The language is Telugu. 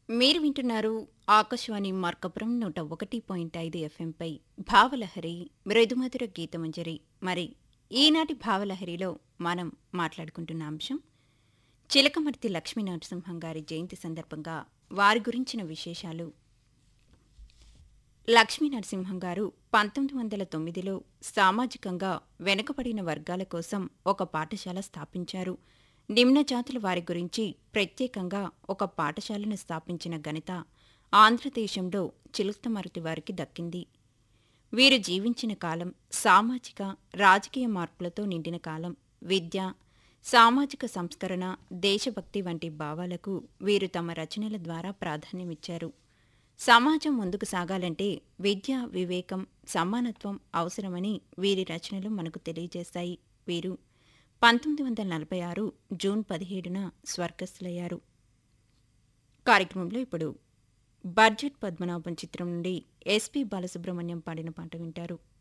మీరు వింటున్నారు ఆకాశవాణి మార్కపురం నూట ఒకటి పాయింట్ ఐదు ఎఫ్ఎంపై భావలహరి మృదుమధుర గీతమంజరి మరి ఈనాటి భావలహరిలో మనం మాట్లాడుకుంటున్న అంశం చిలకమర్తి లక్ష్మీ నరసింహం గారి జయంతి సందర్భంగా వారి గురించిన విశేషాలు లక్ష్మీ నరసింహం గారు పంతొమ్మిది వందల తొమ్మిదిలో సామాజికంగా వెనుకబడిన వర్గాల కోసం ఒక పాఠశాల స్థాపించారు నిమ్న జాతుల వారి గురించి ప్రత్యేకంగా ఒక పాఠశాలను స్థాపించిన ఘనత ఆంధ్రదేశంలో చిలుస్తమరుతి వారికి దక్కింది వీరు జీవించిన కాలం సామాజిక రాజకీయ మార్పులతో నిండిన కాలం విద్య సామాజిక సంస్కరణ దేశభక్తి వంటి భావాలకు వీరు తమ రచనల ద్వారా ప్రాధాన్యమిచ్చారు సమాజం ముందుకు సాగాలంటే విద్య వివేకం సమానత్వం అవసరమని వీరి రచనలు మనకు తెలియజేస్తాయి వీరు పంతొమ్మిది వందల నలభై ఆరు జూన్ పదిహేడున స్వర్గస్థులయ్యారు కార్యక్రమంలో ఇప్పుడు బడ్జెట్ పద్మనాభం చిత్రం నుండి ఎస్పి బాలసుబ్రహ్మణ్యం పాడిన పాట వింటారు